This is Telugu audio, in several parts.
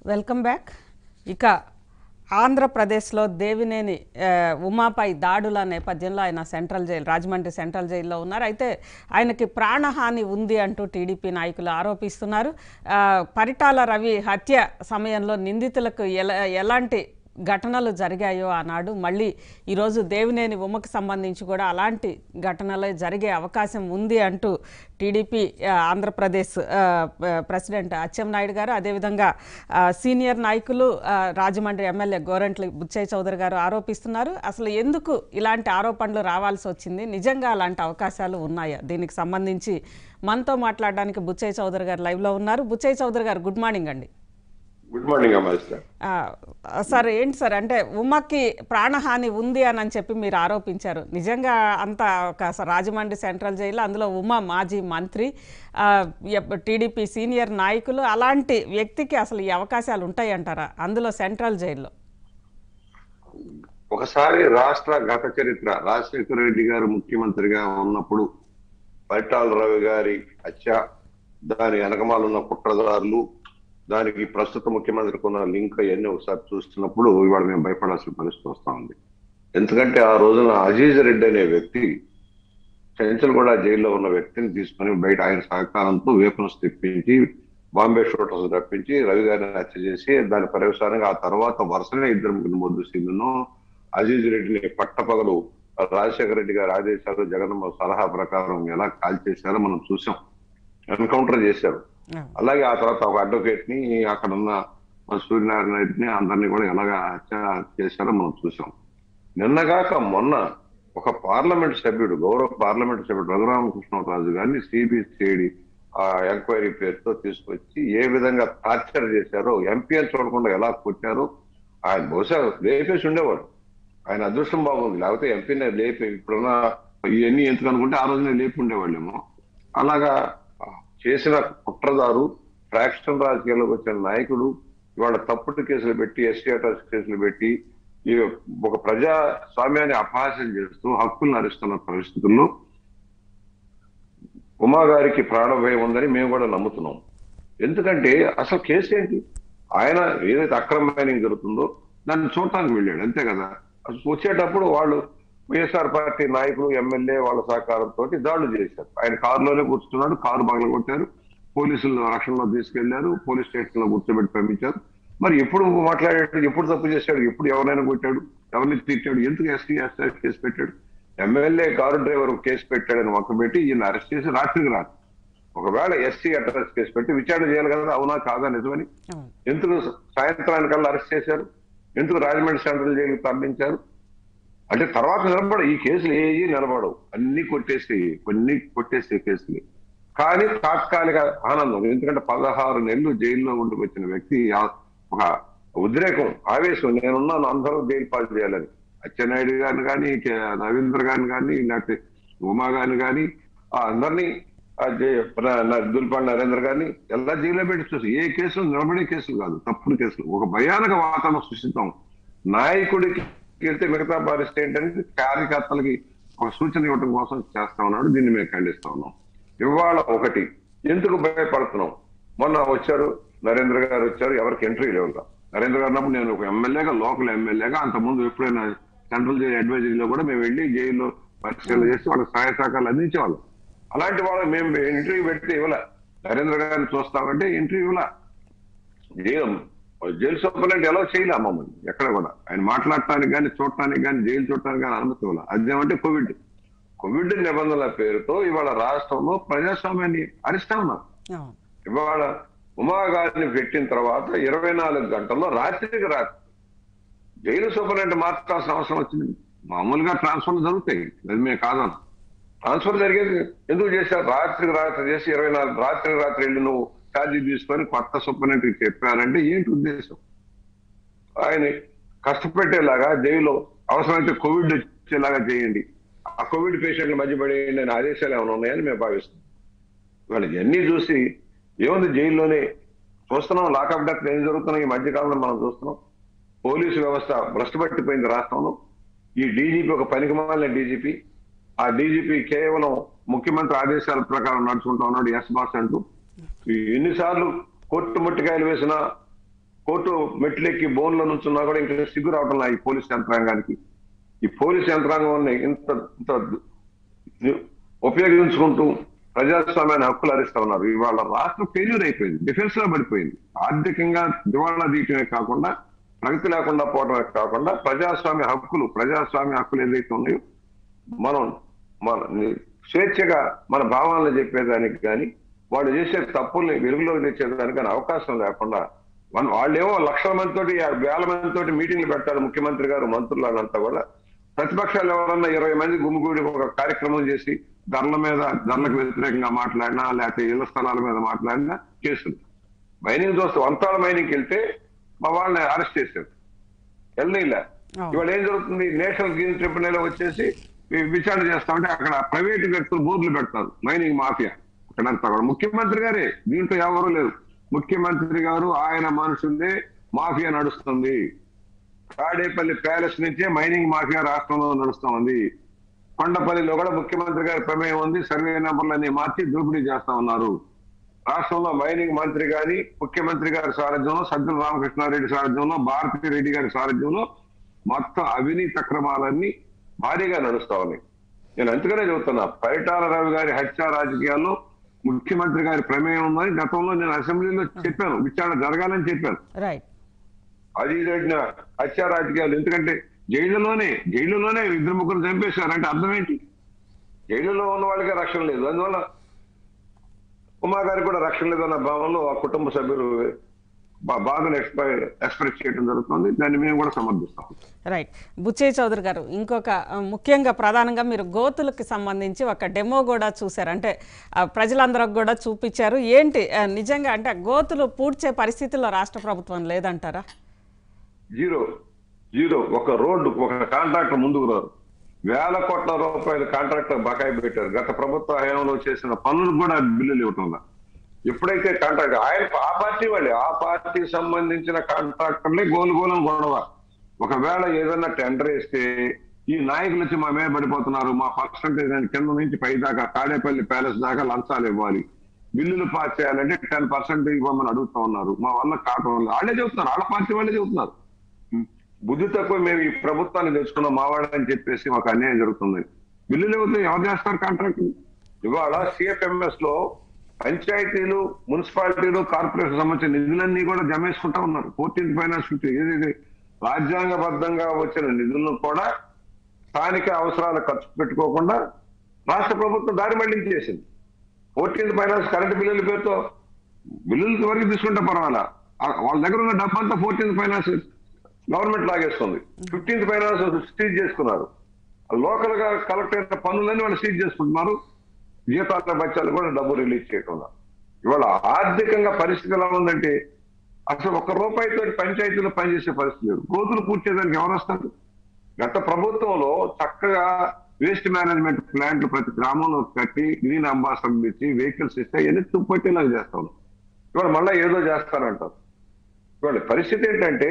వెల్కమ్ బ్యాక్ ఇక ఆంధ్రప్రదేశ్లో దేవినేని ఆ, ఉమాపై దాడుల నేపథ్యంలో ఆయన సెంట్రల్ జైలు రాజమండ్రి సెంట్రల్ జైల్లో ఉన్నారు అయితే ఆయనకి ప్రాణహాని ఉంది అంటూ టీడీపీ నాయకులు ఆరోపిస్తున్నారు ఆ, పరిటాల రవి హత్య సమయంలో నిందితులకు ఎలా ఎలాంటి ఘటనలు జరిగాయో ఆనాడు మళ్ళీ ఈరోజు దేవినేని ఉమ్మకు సంబంధించి కూడా అలాంటి ఘటనలే జరిగే అవకాశం ఉంది అంటూ టీడీపీ ఆ, ఆంధ్రప్రదేశ్ ఆ, ప- ప్రెసిడెంట్ అచ్చెన్నాయుడు గారు అదేవిధంగా ఆ, సీనియర్ నాయకులు ఆ, రాజమండ్రి ఎమ్మెల్యే గోరంట్ల బుచ్చయ్య చౌదరి గారు ఆరోపిస్తున్నారు అసలు ఎందుకు ఇలాంటి ఆరోపణలు రావాల్సి వచ్చింది నిజంగా అలాంటి అవకాశాలు ఉన్నాయా దీనికి సంబంధించి మనతో మాట్లాడడానికి బుచ్చయ్య చౌదరి గారు లైవ్లో ఉన్నారు బుచ్చయ్య చౌదరి గారు గుడ్ మార్నింగ్ అండి గుడ్ మార్నింగ్ అమ్మా సార్ ఆ, సార్ ఏంటి సార్ అంటే ఉమ్మకి ప్రాణహాని ఉంది అని అని చెప్పి మీరు ఆరోపించారు నిజంగా అంత ఒక స- రాజమండ్రి సెంట్రల్ జైలు అందులో ఉమా మాజీ మంత్రి ఆ, ఎప్- టీడీపీ సీనియర్ నాయకులు అలాంటి వ్యక్తికి అసలు ఈ అవకాశాలు ఉంటాయంటారా అందులో సెంట్రల్ జైల్లో ఒకసారి రాష్ట్ర గత చరిత్ర రాజశేఖర రెడ్డి గారు ముఖ్యమంత్రిగా ఉన్నప్పుడు పరిటాల రవి గారి హత్య దాని వెనకమాల ఉన్న కుట్రదారులు దానికి ప్రస్తుత ముఖ్యమంత్రికి ఉన్న లింక్ అవన్నీ ఒకసారి చూస్తున్నప్పుడు ఇవాళ మేము భయపడాల్సిన పరిస్థితి వస్తా ఉంది ఎందుకంటే ఆ రోజున అజీజ్ రెడ్డి అనే వ్యక్తి చెంచల్గూడ జైల్లో ఉన్న వ్యక్తిని తీసుకొని బయట ఆయన సహకారంతో వేపన్స్ తెప్పించి బాంబే షూటర్స్ తప్పించి రవి గారిని హత్య చేసి దాని పర్యవసానంగా ఆ తర్వాత వరుసనే ఇద్దరు ముగ్గురు మొద్దు సీన్లను అజీజ్ రెడ్డిని పట్టపగలు రాజశేఖర రెడ్డి గారి ఆదేశాలు జగన్మోహన్ సలహా ప్రకారం ఎలా కాల్ చేశారో మనం చూసాం ఎన్కౌంటర్ చేశారు అలాగే ఆ తర్వాత ఒక అడ్వకేట్ ని అక్కడ ఉన్న మన సూర్యనారాయణ రెడ్డిని అందరినీ కూడా ఎలాగ హత్య చేశారో మనం చూసాం నిన్నగాక మొన్న ఒక పార్లమెంట్ సభ్యుడు గౌరవ పార్లమెంట్ సభ్యుడు రఘురామకృష్ణరాజు గారిని సిబిసిఐడి ఆ ఎంక్వైరీ పేరుతో తీసుకొచ్చి ఏ విధంగా టార్చర్ చేశారో ఎంపీ అని చూడకుండా ఎలా కొట్టారో ఆయన బహుశా లేపేసి ఉండేవాడు ఆయన అదృష్టం బాగుంది లేకపోతే ఎంపీని లేపి ఇప్పుడున్న ఇవన్నీ ఎందుకు అనుకుంటే ఆ రోజునే లేపి ఉండేవాళ్ళేమో అలాగా ఆ, చేసిన కుట్రదారు ఫ్రాక్షన్ రాజకీయాల్లోకి వచ్చిన నాయకుడు ఇవాళ తప్పుడు కేసులు పెట్టి ఎస్టీ అటాచ్ కేసులు పెట్టి ఈ ఒక ప్రజా స్వామ్యాన్ని అపహాస్యం చేస్తూ హక్కులను హరిస్తున్న పరిస్థితుల్లో ఉమా గారికి ప్రాణభయం ఉందని మేము కూడా నమ్ముతున్నాం ఎందుకంటే అసలు కేసు ఏంటి ఆయన ఏదైతే అక్రమ మైనింగ్ జరుగుతుందో దాన్ని చూడటానికి వెళ్ళాడు అంతే కదా అసలు వచ్చేటప్పుడు వాళ్ళు వైఎస్ఆర్ పార్టీ నాయకులు ఎమ్మెల్యే వాళ్ళ సహకారంతో దాడులు చేశారు ఆయన కారులోనే కూర్చున్నాడు కారు పగల కొట్టారు పోలీసులు రక్షణలో తీసుకెళ్లారు పోలీస్ స్టేషన్ లో కూర్చోబెట్టి పంపించారు మరి ఎప్పుడు మాట్లాడాడు ఎప్పుడు తప్పు చేశాడు ఎప్పుడు ఎవరైనా కొట్టాడు ఎవరిని తిట్టాడు ఎందుకు ఎస్టీ ఎస్ఐ కేసు పెట్టాడు ఎమ్మెల్యే కారు డ్రైవర్ కేసు పెట్టాడని ఒక పెట్టి ఈయన అరెస్ట్ చేసి రాత్రికి రాదు ఒకవేళ ఎస్సీ అడ్రస్ కేసు పెట్టి విచారణ చేయాలి కదా అవునా కాదా నిజమని అవును. ఎందుకు సాయంత్రానికల్లా అరెస్ట్ చేశారు ఎందుకు రాజమండ్రి సెంట్రల్ జైలుకి తరలించారు అంటే తర్వాత నిలబడ ఈ కేసులు ఏవి నిలబడవు అన్ని కొట్టేసి కొన్ని కొట్టేసే కేసులు కానీ తాత్కాలిక ఆనందం ఎందుకంటే పదహారు నెలలు జైల్లో ఉండి వచ్చిన వ్యక్తి ఆ- ఒక ఉద్రేకం ఆవేశం నేనున్నాను అందరూ జైలు పాలు చేయాలని అచ్చెన్నాయుడు గారిని కానీ కే- రవీంద్ర గారిని కానీ లేకపోతే ఉమా గారిని కానీ ఆ అందరినీ ఆ జై- ప్ర- న- దుల్పాడి నరేంద్ర గారిని ఎలా జైల్లో పెట్టి చూసి ఏ కేసులు నిలబడే కేసులు కాదు తప్పుడు కేసులు ఒక భయానక వాతావరణం సృష్టిస్తాం నాయకుడికి వెళ్తే మిగతా పరిస్థితి ఏంటంటే కార్యకర్తలకి ఒక సూచన ఇవ్వడం కోసం చేస్తా ఉన్నాడు దీన్ని మేము ఖండిస్తా ఉన్నాం ఇవాళ ఒకటి ఎందుకు భయపడుతున్నాం మొన్న వచ్చారు నరేంద్ర గారు వచ్చారు ఎవరికి ఎంట్రీ లేవు నరేంద్ర గారు ఉన్నప్పుడు నేను ఒక ఎమ్మెల్యేగా లోకల్ ఎమ్మెల్యేగా అంతకుముందు ఎప్పుడైనా సెంట్రల్ జైలు అడ్వైజరీలో కూడా మేము వెళ్ళి జైల్లో పరిశీలన చేసి వాళ్ళకి సహాయ సహకారాలు అందించేవాళ్ళం అలాంటి వాళ్ళు మేము ఎంట్రీ పెడితే ఇవ్వలే నరేంద్ర గారిని చూస్తామంటే ఎంట్రీ ఇవ్వలే జైలు జైలు సూపరింటెండెంట్ ఎలా చేయలే మమ్మల్ని ఎక్కడ కూడా ఆయన మాట్లాడటానికి కానీ చూడటానికి కానీ జైలు చూడటానికి కానీ అనుమతి ఇవ్వాలి అదేమంటే కోవిడ్ కోవిడ్ నిబంధనల పేరుతో ఇవాళ రాష్ట్రంలో ప్రజాస్వామ్యాన్ని అరిస్తా ఉన్నారు అవును. ఇవాళ ఉమా గారిని పెట్టిన తర్వాత ఇరవై నాలుగు గంటల్లో రాత్రికి రాత్రి జైలు సూపరింటెండెంట్ మార్చాల్సిన అవసరం వచ్చింది మామూలుగా ట్రాన్స్ఫర్ జరుగుతాయి అది మేము కాదను ట్రాన్స్ఫర్ జరిగేది ఎందుకు చేశారు రాత్రికి రాత్రి చేసి ఇరవై నాలుగు రాత్రికి రాత్రి వెళ్ళి నువ్వు ఛార్జీ తీసుకొని కొత్త సూపరింటెండెంట్కి చెప్పారంటే ఏంటి ఉద్దేశం ఆయన కష్టపెట్టేలాగా జైల్లో అవసరమైతే కోవిడ్ వచ్చేలాగా చేయండి ఆ కోవిడ్ పేషెంట్ల మధ్య పడేయండి అనే ఆదేశాలు ఏమైనా ఉన్నాయని మేము భావిస్తున్నాం వాళ్ళు ఇవన్నీ చూసి ఏముంది జైల్లోనే చూస్తున్నాం లాకప్ డెత్ ఏం జరుగుతున్నాయి ఈ మధ్య కాలంలో మనం చూస్తున్నాం పోలీసు వ్యవస్థ భ్రష్టపట్టిపోయింది రాష్ట్రంలో ఈ డీజీపీ ఒక పనికిమాలిన డీజీపీ ఆ డీజీపీ కేవలం ముఖ్యమంత్రి ఆదేశాల ప్రకారం నడుచుకుంటా ఉన్నాడు ఎస్ బాస్ అంటూ ఈ ఎన్నిసార్లు కోర్టు ముట్టికాయలు వేసినా కోర్టు మెట్లెక్కి బోన్లో నుంచున్నా కూడా ఇంకా సిగ్గు రావటం ఈ పోలీస్ యంత్రాంగానికి ఈ పోలీస్ యంత్రాంగం ఇంత ఇంత ఉపయోగించుకుంటూ ప్రజాస్వామ్యాన్ని హక్కులు హరిస్తా ఉన్నారు ఇవాళ రాష్ట్రం ఫెయిల్యూర్ అయిపోయింది డిఫెన్స్ లో పడిపోయింది ఆర్థికంగా దివాళా తీయటమే కాకుండా ప్రగతి లేకుండా పోవడమే కాకుండా ప్రజాస్వామ్య హక్కులు ప్రజాస్వామ్య హక్కులు ఏదైతే ఉన్నాయో మనం మన స్వేచ్ఛగా మన భావాలను చెప్పేదానికి కానీ వాళ్ళు చేసే తప్పుల్ని వెలుగులోకి తెచ్చేదానికి కానీ అవకాశం లేకుండా మన వాళ్ళేమో లక్షల మందితోటి వేల మందితోటి మీటింగ్లు పెడతారు ముఖ్యమంత్రి గారు మంత్రులు అంతా కూడా ప్రతిపక్షాలు ఎవరన్నా ఇరవై మంది గుమిగూడి ఒక కార్యక్రమం చేసి ధరల మీద ధరలకు వ్యతిరేకంగా మాట్లాడినా లేకపోతే ఇళ్ల స్థలాల మీద మాట్లాడినా కేసులు మైనింగ్ చూస్తే వంతాల మైనింగ్కి వెళ్తే మా వాళ్ళని అరెస్ట్ చేశారు వెళ్ళనీలే అవును. ఇవాళ ఏం జరుగుతుంది నేషనల్ గ్రీన్ ట్రిబ్యునల్ వచ్చేసి వి- విచారణ చేస్తామంటే అక్కడ ప్రైవేట్ వ్యక్తులు బోర్డులు పెడతారు మైనింగ్ మాఫియా అక్కడంతా కూడా ముఖ్యమంత్రి గారే దీంట్లో ఎవరు లేరు ముఖ్యమంత్రి గారు ఆయన మనుషుందే మాఫియా నడుస్తుంది తాడేపల్లి ప్యాలెస్ నుంచే మైనింగ్ మాఫియా రాష్ట్రంలో నడుస్తా ఉంది కొండపల్లిలో కూడా ముఖ్యమంత్రి గారి ప్రమేయం ఉంది సర్వే నెంబర్లన్నీ మార్చి దోపిడీ చేస్తా ఉన్నారు రాష్ట్రంలో మైనింగ్ మంత్రి గాని ముఖ్యమంత్రి గారి సారథ్యంలో సజ్జల రామకృష్ణారెడ్డి సారథ్యంలో భారతీ రెడ్డి గారి సారథ్యంలో మొత్తం అవినీతి అక్రమాలన్నీ భారీగా నడుస్తా ఉన్నాయి నేను అందుకనే చెబుతున్నా పరిటాల రవి గారి హత్య రాజకీయాల్లో ముఖ్యమంత్రి గారి ప్రమేయం ఉందని గతంలో నేను అసెంబ్లీలో చెప్పాను విచారణ జరగాలని చెప్పాను రైట్ అది జరిగిన హత్య రాజకీయాలు ఎందుకంటే జైలులోనే జైలులోనే ఇద్దరు ముగ్గురు చంపేశారంటే అర్థం ఏంటి జైలులో ఉన్న వాళ్ళకే రక్షణ లేదు అందువల్ల ఉమా గారికి కూడా రక్షణ లేదన్న భావంలో ఆ కుటుంబ సభ్యులు బా- బాధను ఎక్స్పైర్ ఎక్స్ప్రెస్ చేయడం జరుగుతుంది దాన్ని మేము కూడా సమర్థిస్తాం రైట్ బుచ్చయ్య చౌదరి గారు ఇంకొక ఆ, ముఖ్యంగా ప్రధానంగా మీరు గోతులకు సంబంధించి ఒక డెమో కూడా చూశారు అంటే ఆ, ప్రజలందరికి కూడా చూపించారు ఏంటి ఆ, నిజంగా అంటే ఆ గోతులు పూడ్చే పరిస్థితిలో రాష్ట్ర ప్రభుత్వం లేదంటారా జీరో జీరో ఒక రోడ్డు ఒక కాంట్రాక్టర్ ముందుకు రారు వేల కోట్ల రూపాయల కాంట్రాక్టర్ బకాయి పెట్టారు గత ప్రభుత్వ హయాంలో చేసిన పనులకు కూడా బిల్లులు ఇవ్వటం లేదు. ఎప్పుడైతే కాంట్రాక్ట్ ఆయన ఆ పార్టీ వాళ్ళే ఆ పార్టీకి సంబంధించిన కాంట్రాక్టర్లే గోలు గోలం గొడవ ఒకవేళ ఏదైనా టెండర్ వేస్తే ఈ నాయకులు వచ్చి మా మీద పడిపోతున్నారు మా పర్సంటేజ్ అని కింద నుంచి పై దాకా తాడేపల్లి ప్యాలెస్ దాకా లంచాలు ఇవ్వాలి బిల్లులు పాస్ చేయాలంటే టెన్ పర్సెంట్ ఇవ్వమని అడుగుతా ఉన్నారు మా వల్ల కావడం వల్ల వాళ్ళే చెబుతున్నారు వాళ్ళ పార్టీ వాళ్ళే చెబుతున్నారు బుద్ధి తక్కువ మేము ఈ ప్రభుత్వాన్ని తెచ్చుకున్నాం మావాడని చెప్పేసి మాకు అన్యాయం జరుగుతుంది బిల్లులు ఇవ్వతే ఎవరు చేస్తారు కాంట్రాక్ట్ ఇవాళ సిఎఫ్ఎంఎస్ లో పంచాయతీలు మున్సిపాలిటీలు కార్పొరేషన్ సంబంధించిన నిధులన్నీ కూడా జమేసుకుంటా ఉన్నారు ఫోర్టీన్త్ ఫైనాన్స్ ఫిఫ్టీ ఏది రాజ్యాంగబద్ధంగా వచ్చిన నిధులను కూడా స్థానిక అవసరాలు ఖర్చు పెట్టుకోకుండా రాష్ట్ర ప్రభుత్వం దారి మళ్లించేసింది ఫోర్టీన్త్ ఫైనాన్స్ కరెంట్ బిల్లుల పేరుతో బిల్లుల వరకు తీసుకుంటే పర్వాలా ఆ- వాళ్ళ దగ్గర ఉన్న డబ్బంతా ఫోర్టీన్త్ ఫైనాన్స్ గవర్నమెంట్ లాగేస్తుంది ఫిఫ్టీన్త్ ఫైనాన్స్ సీజ్ చేసుకున్నారు లోకల్ గా కలెక్ట్ అయిన పనులన్నీ వాళ్ళు సీజ్ చేసుకుంటున్నారు జీతాల బచ్చాలు కూడా డబ్బు రిలీజ్ చేయకుండా ఇవాళ ఆర్థికంగా పరిస్థితి ఎలా ఉందంటే అసలు ఒక్క రూపాయితో పంచాయతీలో పనిచేసే పరిస్థితి లేదు గోతులు పూడ్చేదానికి ఎవరు వస్తారు గత ప్రభుత్వంలో చక్కగా వేస్ట్ మేనేజ్మెంట్ ప్లాంట్లు ప్రతి గ్రామంలో కట్టి గ్రీన్ అంబాసిడర్ ఇచ్చి వెహికల్స్ ఇస్తే అవన్నీ తుప్పట్టేలాగా చేస్తాం ఇవాళ మళ్ళీ ఏదో చేస్తారంటారు ఇవాళ పరిస్థితి ఏంటంటే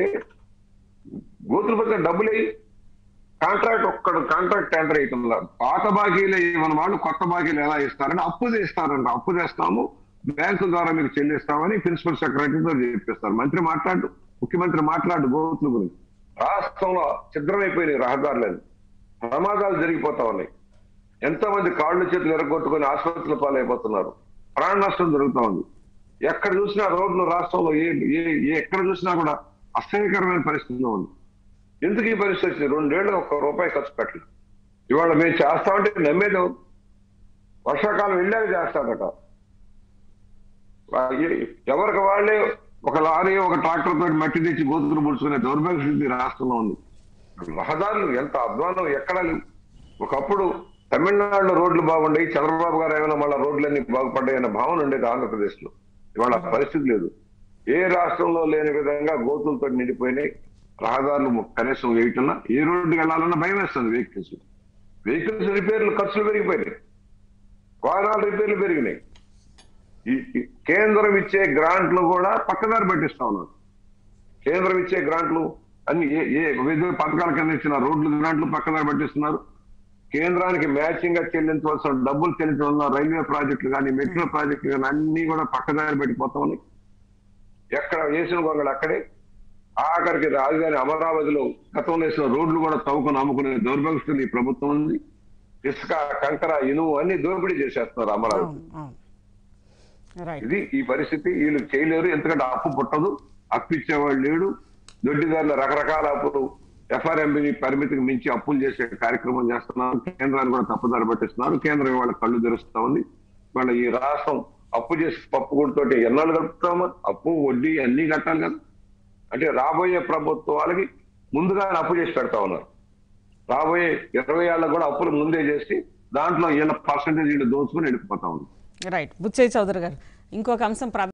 గోతులు పడితే డబ్బులు కాంట్రాక్ట్ ఒక్కడ కాంట్రాక్ట్ టెండర్ అవుతుందా పాత బాకీలు మన వాళ్ళు కొత్త బాకీలు ఎలా ఇస్తారని అప్పు చేస్తారంట అప్పు చేస్తాము బ్యాంకు ద్వారా మీకు చెల్లిస్తామని ప్రిన్సిపల్ సెక్రటరీతో చెప్పిస్తారు మంత్రి మాట్లాడు ముఖ్యమంత్రి మాట్లాడు గోతుల గురించి రాష్ట్రంలో ఛిద్రమైపోయినాయి రహదారులని ప్రమాదాలు జరిగిపోతా ఉన్నాయి ఎంతో మంది కాళ్ళు చేతులు ఎరగొట్టుకొని ఆసుపత్రుల పాలైపోతున్నారు ప్రాణ నష్టం జరుగుతా ఉంది ఎక్కడ చూసినా రోడ్లు రాష్ట్రంలో ఏ ఏ ఏ- ఎక్కడ చూసినా కూడా అసహ్యకరమైన పరిస్థితిలో ఉంది ఎందుకు ఈ పరిస్థితి వచ్చింది రెండేళ్ళు ఒక్క రూపాయి ఖర్చు పెట్టలేదు ఇవాళ మేము చేస్తామంటే నమ్మేది ఎవరు? వర్షాకాలం వెళ్ళాక చేస్తాడట వా- ఏ- ఎవరికి వాళ్ళే ఒక లారీ ఒక ట్రాక్టర్ తోటి మట్టి తెచ్చి గోతులు పుడుచుకునే దౌర్భాగ్య స్థితి రాష్ట్రంలో ఉంది రహదారులు ఎంత అధ్వానం ఎక్కడ లేవు ఒకప్పుడు తమిళనాడులో రోడ్లు బాగుండేవి చంద్రబాబు గారు ఏమైనా మళ్ళీ రోడ్లన్నీ బాగుపడ్డాయి అన్న భావన ఉండేది ఆంధ్రప్రదేశ్ లో ఇవాళ ఆ పరిస్థితి లేదు ఏ రాష్ట్రంలో లేని విధంగా గోతులతో నిండిపోయినాయి రహదారులు కనీసం వేయటంలో ఏ రోడ్డుకి వెళ్ళాలన్నా భయం వేస్తుంది వెహికల్స్ వెహికల్స్ రిపేర్లు ఖర్చులు పెరిగిపోయినాయి వాహనాల రిపేర్లు పెరిగినాయి ఈ ఈ కేంద్రం ఇచ్చే గ్రాంట్లు కూడా పక్కదారి పట్టిస్తా ఉన్నారు కేంద్రం ఇచ్చే గ్రాంట్లు అన్ని ఏ ఏ వివిధ పథకాల కింద ఇచ్చిన రోడ్లు గ్రాంట్లు పక్కదారి పట్టిస్తున్నారు కేంద్రానికి మ్యాచింగ్ గా చెల్లించవలసిన డబ్బులు చెల్లించడం రైల్వే ప్రాజెక్టులు కానీ మెట్రో ప్రాజెక్టులు కానీ అన్ని కూడా పక్కదారి పెట్టిపోతా ఉన్నాయి ఎక్కడ వేసిన గొంగలు అక్కడే ఆఖరికి రాజధాని అమరావతిలో గతంలో వేసిన రోడ్లు కూడా తవ్వుకుని అమ్ముకునే దౌర్భాగ్యం ఈ ప్రభుత్వం ఉంది ఇసుక కంకర ఇనుము అన్ని దోపిడీ చేసేస్తున్నారు అమరావతి అవును అవును రైట్ ఇది ఈ పరిస్థితి వీళ్ళు చేయలేరు ఎందుకంటే అప్పు పుట్టదు అప్పు ఇచ్చేవాడు లేడు దొడ్డిదారులు రకరకాల అప్పులు ఎఫ్ఆర్ఎంబి పరిమితికి మించి అప్పులు చేసే కార్యక్రమం చేస్తున్నారు కేంద్రాన్ని కూడా తప్పుదారి పట్టిస్తున్నారు కేంద్రం వాళ్ళ కళ్ళు తెరుస్తా ఉంది వాళ్ళ ఈ రాష్ట్రం అప్పు చేసి పప్పు గుడితోటి ఎన్నాళ్ళు కలుపుతామా అప్పు వడ్డీ అన్ని కట్టాలి కదా అంటే రాబోయే ప్రభుత్వాలకి ముందుగా అప్పు చేసి పెడతా ఉన్నారు రాబోయే ఇరవై ఏళ్ళకు కూడా అప్పులు ముందే చేసి దాంట్లో వీళ్ళ పర్సంటేజ్ వీళ్ళు దోచుకుని వెళ్ళిపోతా ఉంది రైట్ బుచ్చయ్య చౌదరి గారు ఇంకొక అంశం ప్రధాన